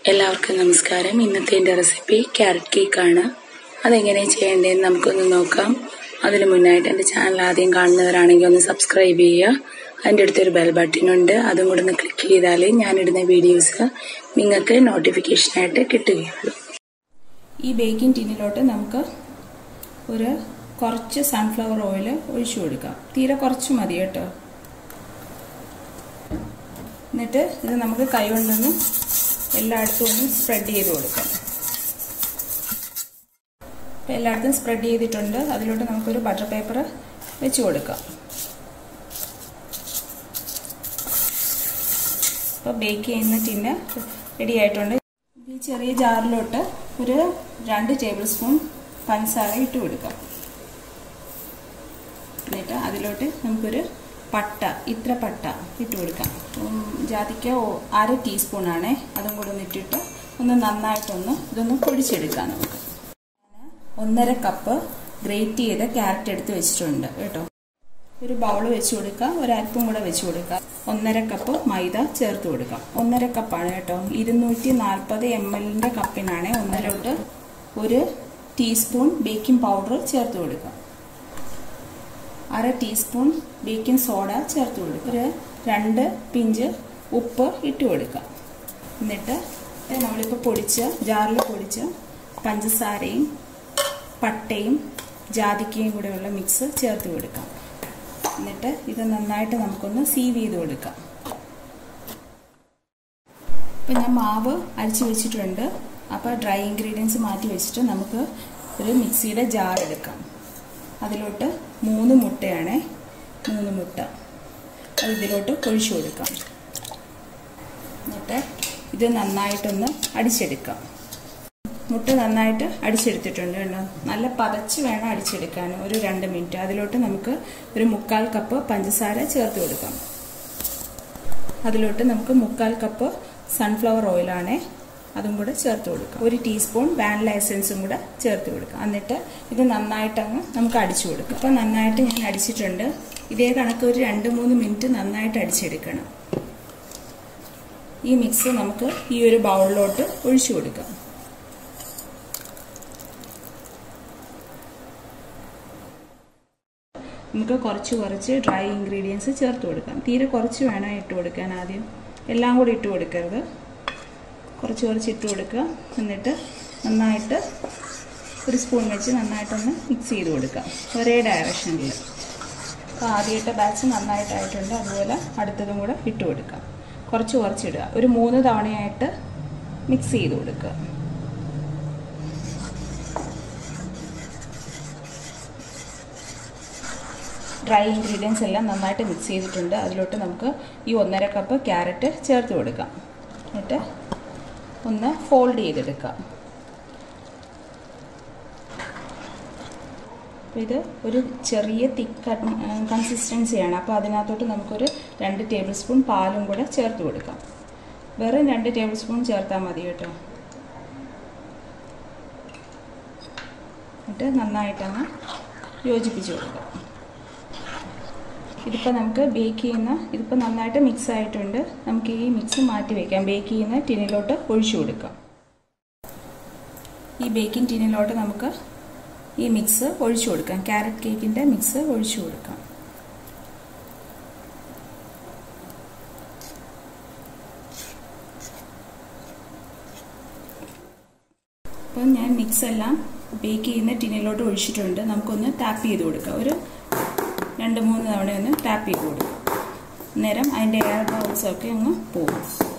എല്ലാവർക്കും നമസ്കാരം ഇന്നത്തെ എൻ്റെ റെസിപ്പി ക്യാരറ്റ് കേക്കാണ് അതെങ്ങനെ ചെയ്യേണ്ടതെന്ന് നമുക്കൊന്ന് നോക്കാം അതിന് മുന്നായിട്ട് എൻ്റെ ചാനൽ ആദ്യം കാണുന്നവരാണെങ്കിൽ ഒന്ന് സബ്സ്ക്രൈബ് ചെയ്യുക അതിൻ്റെ അടുത്തൊരു ബെൽ ബട്ടൺ ഉണ്ട് അതും കൂടെ ഒന്ന് ക്ലിക്ക് ചെയ്താലേ ഞാനിടുന്ന വീഡിയോസ് നിങ്ങൾക്ക് നോട്ടിഫിക്കേഷനായിട്ട് കിട്ടുകയുള്ളൂ ഈ ബേക്കിംഗ് ടിന്നിലോട്ട് നമുക്ക് ഒരു കുറച്ച് സൺഫ്ലവർ ഓയിൽ ഒഴിച്ചു കൊടുക്കാം തീരെ കുറച്ച് മതി കേട്ടോ എന്നിട്ട് ഇത് നമുക്ക് കൈ കൊണ്ടൊന്ന് എല്ലായിടത്തും ഒന്ന് സ്പ്രെഡ് ചെയ്ത് കൊടുക്കാം അപ്പം എല്ലായിടത്തും സ്പ്രെഡ് ചെയ്തിട്ടുണ്ട് അതിലോട്ട് നമുക്കൊരു ബട്ടർ പേപ്പർ വെച്ച് കൊടുക്കാം അപ്പോൾ ബേക്ക് ചെയ്യുന്ന ടിന്ന് റെഡി ആയിട്ടുണ്ട് ഈ ചെറിയ ജാറിലോട്ട് ഒരു രണ്ട് ടേബിൾ സ്പൂൺ പഞ്ചസാര ഇട്ട് കൊടുക്കാം എന്നിട്ട് അതിലോട്ട് നമുക്കൊരു പട്ട ഇത്ര പട്ട ഇട്ട് കൊടുക്കാം ജാതിക്ക അര ടീസ്പൂണാണ് അതും കൂടെ ഒന്ന് ഇട്ടിട്ട് ഒന്ന് നന്നായിട്ടൊന്ന് ഇതൊന്ന് പൊടിച്ചെടുക്കാം നമുക്ക് ഒന്നര കപ്പ് ഗ്രേറ്റ് ചെയ്ത ക്യാരറ്റ് എടുത്ത് വെച്ചിട്ടുണ്ട് കേട്ടോ ഒരു ബൗൾ വെച്ച് കൊടുക്കുക ഒരൽപ്പം കൂടെ വെച്ച് കൊടുക്കുക ഒന്നര കപ്പ് മൈദ ചേർത്ത് കൊടുക്കാം ഒന്നര കപ്പാണ് കേട്ടോ ഇരുന്നൂറ്റി നാൽപ്പത് എം എല്ലിൻ്റെ കപ്പിനാണ് ഒന്നരോട്ട് ഒരു ടീസ്പൂൺ ബേക്കിംഗ് പൗഡർ ചേർത്ത് കൊടുക്കാം അര ടീസ്പൂൺ ബേക്കിംഗ് സോഡ ചേർത്ത് കൊടുക്കുക ഒരു രണ്ട് പിഞ്ച് ഉപ്പ് ഇട്ട് കൊടുക്കാം എന്നിട്ട് നമ്മളിപ്പോൾ പൊടിച്ച ജാറിൽ പൊടിച്ച പഞ്ചസാരയും പട്ടയും ജാതിക്കയും കൂടെയുള്ള മിക്സ് ചേർത്ത് കൊടുക്കാം എന്നിട്ട് ഇത് നന്നായിട്ട് നമുക്കൊന്ന് സീവ് ചെയ്ത് കൊടുക്കാം ഇപ്പം ഞാൻ മാവ് അരിച്ചു വെച്ചിട്ടുണ്ട് അപ്പോൾ ഡ്രൈ ഇൻഗ്രീഡിയൻസ് മാറ്റി വെച്ചിട്ട് നമുക്ക് ഒരു മിക്സിയുടെ ജാർ എടുക്കാം അതിലോട്ട് മൂന്ന് മുട്ടയാണ് മൂന്ന് മുട്ട അത് ഇതിലോട്ട് ഒഴിച്ചു കൊടുക്കാം എന്നിട്ട് ഇത് നന്നായിട്ടൊന്ന് അടിച്ചെടുക്കാം മുട്ട നന്നായിട്ട് അടിച്ചെടുത്തിട്ടുണ്ട് കേട്ടോ നല്ല പതച്ച് വേണം അടിച്ചെടുക്കാൻ ഒരു രണ്ട് മിനിറ്റ് അതിലോട്ട് നമുക്ക് ഒരു മുക്കാൽ കപ്പ് പഞ്ചസാര ചേർത്ത് കൊടുക്കാം അതിലോട്ട് നമുക്ക് മുക്കാൽ കപ്പ് സൺഫ്ലവർ ഓയിലാണേ അതും കൂടെ ചേർത്ത് കൊടുക്കാം ഒരു ടീസ്പൂൺ വാനില എസൻസും കൂടെ ചേർത്ത് കൊടുക്കാം എന്നിട്ട് ഇത് നന്നായിട്ടങ്ങ് നമുക്ക് അടിച്ചു കൊടുക്കാം അപ്പോൾ നന്നായിട്ട് ഞാൻ അടിച്ചിട്ടുണ്ട് ഇതേ കണക്ക് ഒരു രണ്ട് മൂന്ന് മിനിറ്റ് നന്നായിട്ട് അടിച്ചെടുക്കണം ഈ മിക്സ് നമുക്ക് ഈ ഒരു ബൗളിലോട്ട് ഒഴിച്ചു കൊടുക്കാം നമുക്ക് കുറച്ച് കുറച്ച് ഡ്രൈ ഇൻഗ്രീഡിയൻസ് ചേർത്ത് കൊടുക്കാം തീരെ കുറച്ച് വേണം ഇട്ട് കൊടുക്കാൻ ആദ്യം എല്ലാം കൂടി ഇട്ട് കൊടുക്കരുത് കുറച്ച് കുറച്ച് ഇട്ട് കൊടുക്കുക എന്നിട്ട് നന്നായിട്ട് ഒരു സ്പൂൺ വെച്ച് നന്നായിട്ടൊന്ന് മിക്സ് ചെയ്ത് കൊടുക്കാം ഒരേ ഡയറക്ഷനിൽ അപ്പോൾ ആദ്യത്തെ ബാച്ച് നന്നായിട്ടായിട്ടുണ്ട് അതുപോലെ അടുത്തതും കൂടെ ഇട്ട് കൊടുക്കാം കുറച്ച് കുറച്ച് ഇടുക ഒരു മൂന്ന് തവണയായിട്ട് മിക്സ് ചെയ്ത് കൊടുക്കുക ഡ്രൈ ഇൻഗ്രീഡിയൻസ് എല്ലാം നന്നായിട്ട് മിക്സ് ചെയ്തിട്ടുണ്ട് അതിലോട്ട് നമുക്ക് ഈ ഒന്നര കപ്പ് ക്യാരറ്റ് ചേർത്ത് കൊടുക്കാം എന്നിട്ട് ഒന്ന് ഫോൾഡ് ചെയ്തെടുക്കാം ഇത് ഒരു ചെറിയ തിക്ക് കൺസിസ്റ്റൻസിയാണ് അപ്പോൾ അതിനകത്തോട്ട് നമുക്കൊരു രണ്ട് ടേബിൾ സ്പൂൺ പാലും കൂടെ ചേർത്ത് കൊടുക്കാം വെറും രണ്ട് ടേബിൾ സ്പൂൺ ചേർത്താൽ മതി കേട്ടോ എന്നിട്ട് നന്നായിട്ടങ്ങ് യോജിപ്പിച്ച് കൊടുക്കാം ഇതിപ്പോൾ നമുക്ക് ബേക്ക് ചെയ്യുന്ന ഇതിപ്പോൾ നന്നായിട്ട് മിക്സ് ആയിട്ടുണ്ട് നമുക്ക് ഈ മിക്സ് മാറ്റി വയ്ക്കാം ബേക്ക് ചെയ്യുന്ന ടിന്നിലോട്ട് ഒഴിച്ചു കൊടുക്കാം ഈ ബേക്കിംഗ് ടിന്നിലോട്ട് നമുക്ക് ഈ മിക്സ് ഒഴിച്ചു കൊടുക്കാം ക്യാരറ്റ് കേക്കിൻ്റെ മിക്സ് ഒഴിച്ചു കൊടുക്കാം അപ്പം ഞാൻ മിക്സ് എല്ലാം ബേക്ക് ചെയ്യുന്ന ടിന്നിലോട്ട് ഒഴിച്ചിട്ടുണ്ട് നമുക്കൊന്ന് ടാപ്പ് ചെയ്ത് കൊടുക്കാം ഒരു രണ്ട് മൂന്ന് തവണ ഒന്ന് ടാപ്പ് ചെയ്ത് കൊടുക്കും അന്നേരം അതിൻ്റെ എയർ ബൗൾസൊക്കെ അങ്ങ് പോകും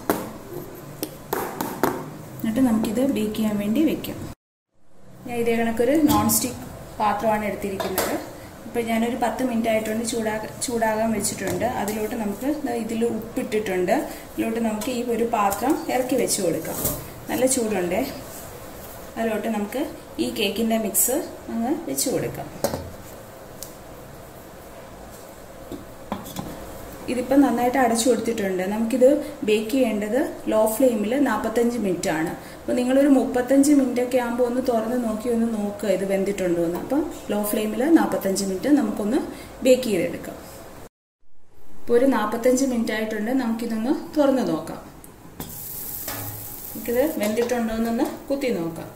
എന്നിട്ട് നമുക്കിത് ബേക്ക് ചെയ്യാൻ വേണ്ടി വെക്കാം ഞാൻ ഇതേ കണക്കൊരു നോൺ സ്റ്റിക്ക് പാത്രമാണ് എടുത്തിരിക്കുന്നത് ഇപ്പം ഞാനൊരു പത്ത് മിനിറ്റ് ആയിട്ടുണ്ട് ചൂടാക ചൂടാകാൻ വെച്ചിട്ടുണ്ട് അതിലോട്ട് നമുക്ക് ഇതിൽ ഉപ്പിട്ടിട്ടുണ്ട് ഇതിലോട്ട് നമുക്ക് ഈ ഒരു പാത്രം ഇറക്കി വെച്ച് കൊടുക്കാം നല്ല ചൂടുണ്ട് അതിലോട്ട് നമുക്ക് ഈ കേക്കിൻ്റെ മിക്സ് അങ്ങ് വെച്ച് കൊടുക്കാം ഇതിപ്പം നന്നായിട്ട് അടച്ചു കൊടുത്തിട്ടുണ്ട് നമുക്കിത് ബേക്ക് ചെയ്യേണ്ടത് ലോ ഫ്ലെയിമിൽ നാൽപ്പത്തഞ്ച് മിനിറ്റ് ആണ് അപ്പോൾ നിങ്ങളൊരു മുപ്പത്തഞ്ച് മിനിറ്റ് ഒക്കെ ആകുമ്പോൾ ഒന്ന് തുറന്ന് നോക്കി ഒന്ന് നോക്കുക ഇത് വെന്തിട്ടുണ്ടോ എന്ന് അപ്പം ലോ ഫ്ലെയിമിൽ നാൽപ്പത്തഞ്ച് മിനിറ്റ് നമുക്കൊന്ന് ബേക്ക് ചെയ്തെടുക്കാം ഇപ്പോൾ ഒരു നാൽപ്പത്തഞ്ച് മിനിറ്റ് ആയിട്ടുണ്ട് നമുക്കിതൊന്ന് തുറന്ന് നോക്കാം നമുക്കിത് വെന്തിട്ടുണ്ടോ എന്നൊന്ന് കുത്തി നോക്കാം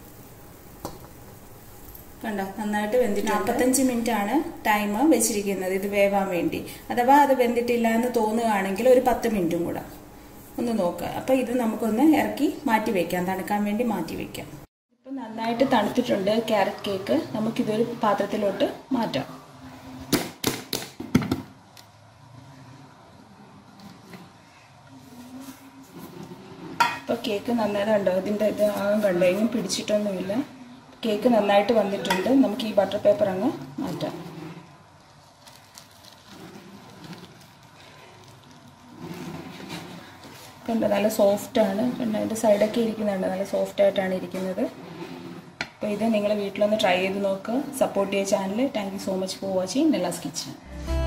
കണ്ടോ നന്നായിട്ട് വെന്തിട്ട് നാൽപ്പത്തഞ്ച് മിനിറ്റ് ആണ് ടൈം വെച്ചിരിക്കുന്നത് ഇത് വേവാൻ വേണ്ടി അഥവാ അത് വെന്തിട്ടില്ല എന്ന് തോന്നുകയാണെങ്കിൽ ഒരു പത്ത് മിനിറ്റും കൂടെ ഒന്ന് നോക്കുക അപ്പൊ ഇത് നമുക്കൊന്ന് ഇറക്കി മാറ്റി വെക്കാം തണുക്കാൻ വേണ്ടി മാറ്റി വെക്കാം ഇപ്പൊ നന്നായിട്ട് തണുത്തിട്ടുണ്ട് ക്യാരറ്റ് കേക്ക് നമുക്കിതൊരു പാത്രത്തിലോട്ട് മാറ്റാം ഇപ്പോൾ കേക്ക് നന്നായി കണ്ടോ ഇതിൻ്റെ ഇത് ആകം കണ്ടോ എങ്ങും പിടിച്ചിട്ടൊന്നുമില്ല കേക്ക് നന്നായിട്ട് വന്നിട്ടുണ്ട് നമുക്ക് ഈ ബട്ടർ പേപ്പർ അങ്ങ് മാറ്റാം കണ്ടോ നല്ല സോഫ്റ്റ് ആണ് കണ്ടോ അതിൻ്റെ സൈഡൊക്കെ ഇരിക്കുന്നുണ്ട് നല്ല സോഫ്റ്റ് ആയിട്ടാണ് ഇരിക്കുന്നത് അപ്പോൾ ഇത് നിങ്ങൾ വീട്ടിലൊന്ന് ട്രൈ ചെയ്ത് നോക്കുക സപ്പോർട്ട് ചെയ്യുക channel thank you so much for watching Nella's kitchen